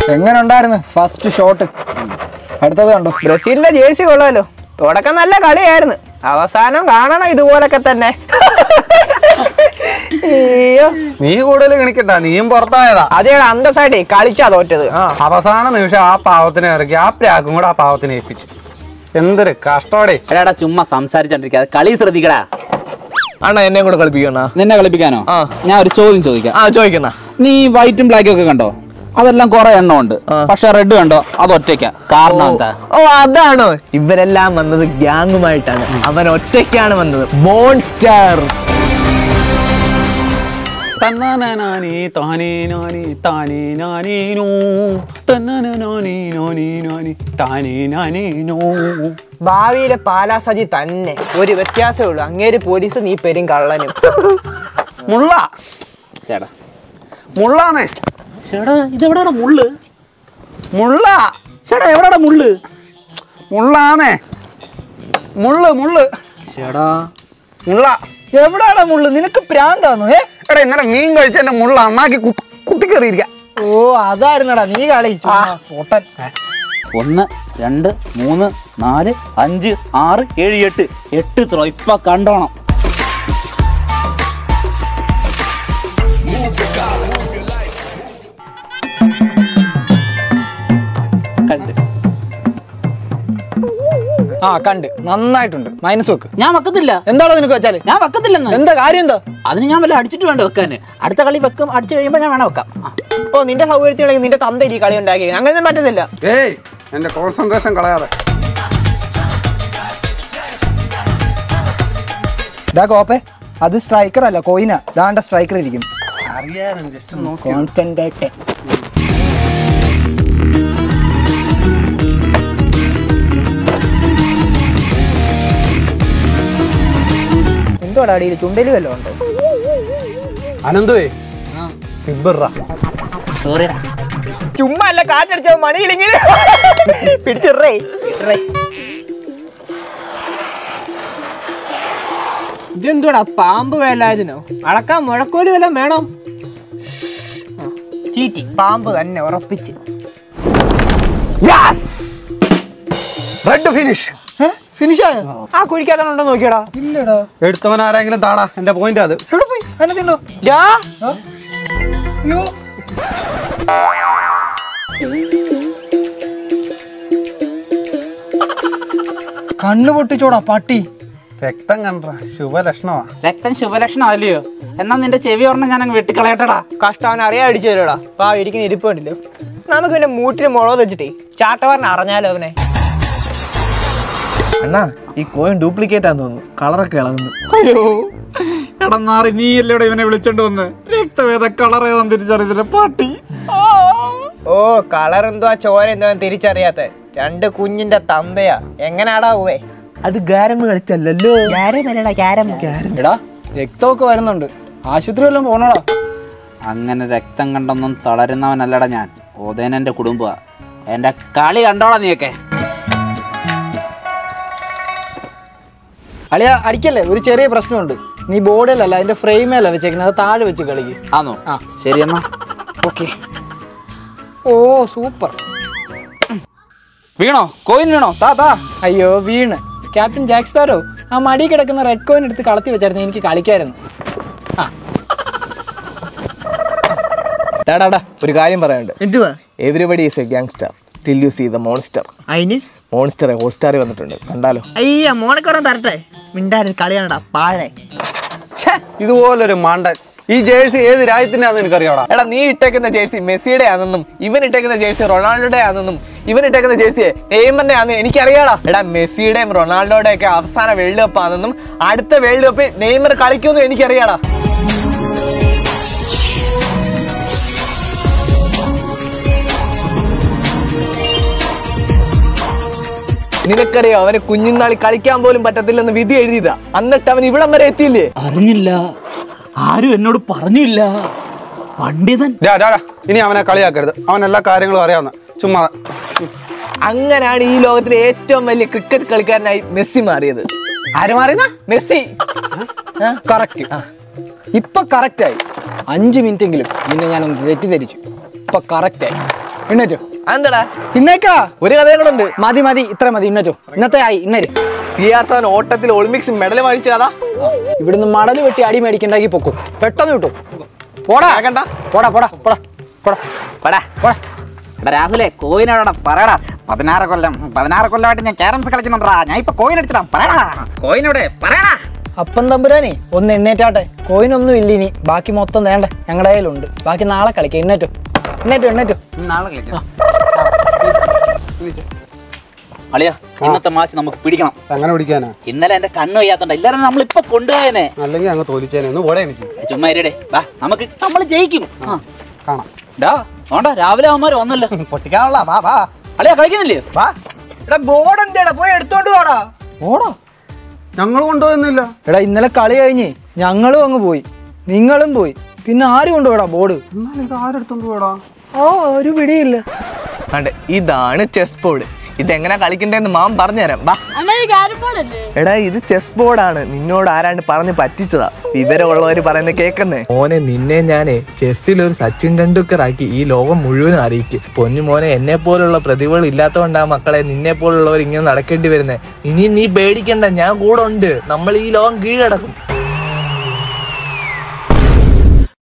എങ്ങനെ ഉണ്ടായിരുന്നു first shot അടുത്തത് കണ്ടോ ബ്രസീലിന്റെ ജേഴ്സി കൊള്ളാലോ തുടക്കം നല്ല കളിയായിരുന്നു അവസാനം കാണണം ഇതുപോലൊക്കെ തന്നെ അയ്യോ നീ കൂടുതൽ ഗണിക്കണ്ട നീയും പുറത്തായതാ അതേടാ അന്തസ്സായിട്ടേ കളിച്ചാ തോറ്റത് ആ അവസാന നിമിഷം ആ പാവത്തിനെ ഇറക്കി ആ പ്രാക്കും കൂടെ ആ പാവത്തിനെ ഏൽപ്പിച്ചു എന്തൊരു കഷ്ടോടെ എടാ ചുമ്മാ സംസാരിച്ചോണ്ടിരിക്കാതെ കളി ശ്രദ്ധിക്കടാ അണ്ണാ എന്നെ കൂടെ കളിപ്പിക്കണ നിന്നെ കളിപ്പിക്കാനോ ആ. ഞാൻ ഒരു ചോദ്യം ചോദിക്കാം ആ ചോദിക്കണ നീ വൈറ്റും ബ്ലാക്കും ഒക്കെ കണ്ടോ അതെല്ലാം കുറെ എണ്ണം ഉണ്ട് പക്ഷെ റെഡ് കണ്ടോ അത് ഒറ്റയ്ക്ക കാരണം എന്താ ഓ അതാണോ ഇവരെല്ലാം വന്നത് ഗ്യാങ്ങുമായിട്ടാണ് അവൻ ഒറ്റയ്ക്കാണ് വന്നത് മോൺസ്റ്റർ തന്നാനാനീ താനേ നാനീ താനേ നാനീനോ തന്നാനാനീ നാനീ നാനീ താനേ നാനീനോ ഭാവിയിലെ പാലാ സജി തന്നെ ഒരു വ്യത്യാസമേ ഉള്ളൂ അങ്ങേര് പോലീസ് നീ പെരും കള്ളനും മുള്ള ചേടാ മുള്ളാണേ ചേടാ ഇതെവിടാണ് മുള്ള് മുള്ള ചേടാ എവിടാണ് മുള്ള് മുള്ളാണേ മുള്ള് മുള്ള് ചേടാ മുള്ള എവിടാടാ മുള്ളു നിനക്ക് പ്രാന്താന്നു ഏ എടാ ഇന്നലെ മീൻ കഴിച്ചെന്റെ മുള്ള അണ്ണാക്കി കുത്തി കുത്തിക്കേറിയിരിക്കാം ഓ അതായിരുന്നടാ നീ കളി ചുമ്മാ പൊട്ടൻ ഒന്ന് രണ്ട് മൂന്ന് നാല് അഞ്ച് ആറ് ഏഴ് എട്ട് എട്ട് ത്രോ ഇപ്പൊ കണ്ടോണം കണ്ട് ആ കണ്ട് നന്നായിട്ടുണ്ട് മൈനസ് വെക്ക് ഞാൻ വെക്കത്തില്ല എന്താണോ നിനക്ക് വെച്ചാല് ഞാൻ വെക്കത്തില്ലെന്ന് എന്താ കാര്യം എന്താ അതിന് ഞാൻ വല്ല അടിച്ചിട്ട് വേണ്ട വെക്കാൻ അടുത്ത കളി വെക്കും അടിച്ചു കഴിയുമ്പോ ഞാൻ വേണം വെക്കാം ആ. ഓ നിന്റെ സൗകര്യത്തിലേക്ക് നിന്റെ തന്ത ഈ കളി ഉണ്ടാക്കി അങ്ങനെയൊന്നും പറ്റത്തില്ല ഏയ് എന്റെ കോൺസെൻട്രേഷൻ കളയാതെ ഇതാ കോപ്പേ അത് സ്ട്രൈക്കർ അല്ല കോയിനാ ദാണ്ട സ്ട്രൈക്കർ ഇരിക്കും അറിയാനും ജസ്റ്റ് നോക്കി കോൺഫിഡന്റ് ആയിട്ട് എന്തുവാടാ അടിയിൽ ചുണ്ടല് വല്ലതും ഉണ്ടോ അനന്തുവേ സിബിറ സോറിടാ ചുമ്മാ അല്ല കാറ്റടിച്ച മണിയില്ലെങ്കിൽ പിടിച്ചിറേ ഇതെന്തുവാടാ പാമ്പ് വേലാതിനോ അളക്കാൻ മുഴക്കോല് വല്ലതും വേണം ആ, ചീറ്റി പാമ്പ് തന്നെ ഉറപ്പിച്ച് റെഡ് ഫിനിഷ് ഫിനിഷ് ആയോ ആ കുഴിക്കാത്തോ നോക്കിയടാ ഇല്ലടാ എടുത്തവൻ ആരെങ്കിലും താടാ എന്റെ പോയിന്റ് അത് എവിടെ പോയി അതിനകത്തുണ്ടോ ഡാ അയ്യോ കണ്ണു പൊട്ടിച്ചോടാ പട്ടി രക്തം കണ്ട ശുഭലക്ഷണമാ രക്തം ശുഭലക്ഷണം അല്ലയോ എന്നാ നിന്റെ ചെവി ഒരെണ്ണം ഞാൻ അങ്ങ് വെട്ടിക്കളയട്ടടാ കഷ്ടവൻ അറിയാൻ അടിച്ചു തരുടാ പാ ഇരിക്കുന്ന ഇരിപ്പ് കണ്ടില്ലോ നമുക്ക് പിന്നെ മൂട്ടിന് മുളക് വെച്ചിട്ടേ ചാട്ടവാറിന് അറിഞ്ഞാലോ അവനെ അണ്ണാ ഈ കോയിൻ ഡ്യൂപ്ലിക്കേറ്റ് ആന്ന് തോന്നുന്നു കളറൊക്കെ ഇളകുന്നു അയ്യോ എടന്നാറി നീ അല്ലേടെ ഇവനെ വിളിച്ചോണ്ട് വന്ന് രക്തവേദ കളർ ഏതാന്ന് തിരിച്ചറിയത്തില്ല പാട്ടി ഓ കളർ എന്തുവാ ചോര എന്തുവാ തിരിച്ചറിയാത്ത രണ്ട് കുഞ്ഞിന്റെ തന്തയാ എങ്ങനാടാ പോവേ അത് ഗാരമ്പ് കളിച്ചല്ലോ ക്യാരമല്ലടാ ക്യാരം എടാ രക്തമൊക്കെ വരുന്നുണ്ട് ആശുപത്രി വല്ലതും പോണോടാ അങ്ങനെ രക്തം കണ്ടൊന്നും തളരുന്നവനല്ലടാ ഞാൻ ഓതേനെന്റെ കുടുംബ എന്റെ കളി കണ്ടോടാ നീയൊക്കെ അളിയ അടിക്കല്ലേ ഒരു ചെറിയ പ്രശ്നമുണ്ട് നീ ബോർഡിലല്ല അതിന്റെ ഫ്രെയിമേല വെച്ചേക്കുന്നത് അത് താഴെ വെച്ച് കളിക്ക് ആണോ ശരി എന്നാ ഓക്കെ ഓ സൂപ്പർ വീണോ കോയിൻ വീണോ താ താ അയ്യോ വീണ് ക്യാപ്റ്റൻ ജാക്ക് സ്പാരോ ആ മടി കിടക്കുന്ന റെഡ് കോയിൻ എടുത്ത് കളത്തി വെച്ചായിരുന്നു എനിക്ക് കളിക്കായിരുന്നു ആ ടാടാ ഒരു കാര്യം പറയാനുണ്ട് എന്തുവാ everybody is a gangster till you see the monster അതിന് മോൺസ്റ്റർ ഹോട്ട്സ്റ്റാറിൽ വന്നിട്ടുണ്ട് കണ്ടാലോ അയ്യ മോണക്കുറം തരട്ടെ മിണ്ടാടി കളിയാണടാ പാഴെ ഛേ, ഇതുപോലൊരു മണ്ടൻ ഈ ജേഴ്സി ഏത് രാജ്യത്തിനാന്ന് എനിക്കറിയാടാ എടാ നീ ഇട്ടേക്കുന്ന ജേഴ്സി മെസ്സിയുടെ ആണെന്നും ഇവൻ ഇട്ടേക്കുന്ന ജേഴ്സി റൊണാൾഡോയുടെ ആണെന്നും ഇവൻ ഇട്ടേക്കുന്ന ജേഴ്സി നെയ്മറിന്റെ ആണെന്ന് എനിക്കറിയാടാ എടാ മെസ്സിയുടെയും റൊണാൾഡോയുടെ ഒക്കെ അവസാന വേൾഡ് കപ്പ് ആണെന്നും അടുത്ത വേൾഡ് കപ്പിൽ നെയ്മർ കളിക്കുമെന്നും എനിക്കറിയാടാ നിനക്കറിയോ അവന് കുഞ്ഞുനാളി കളിക്കാൻ പോലും പറ്റത്തില്ലെന്ന് വിധി എഴുതിയതാ എന്നിട്ട് അവൻ ഇവിടം വരെ എത്തിയില്ലേ അറിഞ്ഞില്ല ആരും എന്നോട് പറഞ്ഞില്ല പണ്ഡിതൻ ഡാ, ഡാ, ഡാ, ഇനി അവനെ കളിയാക്കരുത് അവൻ എല്ലാ കാര്യങ്ങളും അറിയാവുന്ന ചുമ്മാ അങ്ങനെയാണ് ഈ ലോകത്തിലെ ഏറ്റവും വലിയ ക്രിക്കറ്റ് കളിക്കാരനായി മെസ്സി മാറിയത് ആര് മാറിയെന്നാ മെസ്സി കറക്റ്റ് ഇപ്പൊ കറക്റ്റ് ആയി അഞ്ച് മിനിറ്റ് എങ്കിലും നിന്നെ ഞാൻ ഒന്ന് തെറ്റിദ്ധരിച്ചു ഇപ്പൊ കറക്റ്റ് ആയി ഇന്നേറ്റോ അതെന്താടാ ഇന്നേക്കാ ഒരു കഥയും കൂടെ ഉണ്ട് മതി മതി ഇത്ര മതി ഇന്നേറ്റോ ഇന്നത്തെ ആയി ഇന്നേര് സി ആർ സെവൻ ഓട്ടത്തിൽ ഒളിമ്പിക്സ് മെഡൽ വാങ്ങിച്ച കഥ ഇവിടുന്ന് മടൽ വെട്ടി അടി മേടിക്കണ്ടാക്കി പൊക്കും പെട്ടെന്ന് കിട്ടും പോടാ കേക്കണ്ട പോടാ പോടാ പോടാ പോടാ പടാ പോടാ എടാ രാഹുലെ കോയിനോടാ പറയടാ പതിനാറ് കൊല്ലം പതിനാറ് കൊല്ലമായിട്ട് ഞാൻ ക്യാരംസ് കളിക്കുന്നുണ്ടാ ഞാൻ ഇപ്പൊ കോയിൻ അടിച്ചിടാം പറയടാ കോയിനോടെ പറയടാ അപ്പം തമ്പുരാനെ ഒന്ന് എണ്ണേറ്റാട്ടെ കോയിനൊന്നും ഇല്ല ഇനി ബാക്കി മൊത്തം വേണ്ട ഞങ്ങളുടെ കയ്യിലുണ്ട് ബാക്കി നാളെ കളിക്കാം എണ്ണേറ്റോ എണ്ണേറ്റോ എണ്ണേറ്റോ നാളെ കളിക്കാം അളിയ ഇന്നത്തെ മാച്ച് നമുക്ക് പിടിക്കണം അങ്ങനെ പിടിക്കാനാ ഇന്നലെ എന്റെ കണ്ണ് വയ്യാത്തോണ്ട ഇല്ലാതെ നമ്മളിപ്പൊ കൊണ്ടുപോയനെ അല്ലെങ്കിൽ അങ്ങ് തോലിച്ചേനെ ഒന്ന് ഓടെ എനിക്ക് ചുമ്മാ ഇരടെ വാ നമുക്ക് നമ്മൾ ജയിക്കും ആ. കാണാം ഡാ വേണ്ട രാവിലെ അവന്മാര് വന്നല്ലോ പൊട്ടിക്കാനുള്ള വാ വാ അളിയ കളിക്കുന്നില്ലേ വാ എടാ ബോർഡ് എന്താടാ പോയി എടുത്തോണ്ട് പോടാ ഓടാ ഞങ്ങൾ കൊണ്ടുപോയൊന്നുമില്ല എടാ ഇന്നലെ കളി കഴിഞ്ഞ് ഞങ്ങളും അങ്ങ് പോയി നിങ്ങളും പോയി പിന്നെ ആര് കൊണ്ടുപോടാ ബോർഡ് എന്നാൽ ഇത് ആരെടുത്തോണ്ട് പോയടാ ആ ഒരു പിടിയില്ല അതെ ഇതാണ് ചെസ് ബോർഡ് ഇതെങ്ങനെ കളിക്കണ്ടേന്ന് മാം പറഞ്ഞുതരാം വാ അണ്ണാ ഈ കാര്യം പോലല്ലേ എടാ ഇത് ചെസ് ബോർഡാണ് നിന്നോട് ആരാണ്ട് പറഞ്ഞ് പറ്റിച്ചതാ വിവരമുള്ളവര് പറയുന്നത് കേക്കുന്നേ മോനെ നിന്നെ ഞാനേ ചെസ്സിൽ ഒരു സച്ചിൻ ടെണ്ടുൽക്കർ ആക്കി ഈ ലോകം മുഴുവനും അറിയിക്കും പൊന്നു മോനെ എന്നെ പോലുള്ള പ്രതിഭകൾ ഇല്ലാത്തതുകൊണ്ടാ മക്കളെ നിന്നെ പോലുള്ളവർ ഇങ്ങനെ നടക്കേണ്ടി വരുന്നത് ഇനി നീ പേടിക്കണ്ട ഞാൻ കൂടെ ഉണ്ട് നമ്മൾ ഈ ലോകം കീഴടക്കും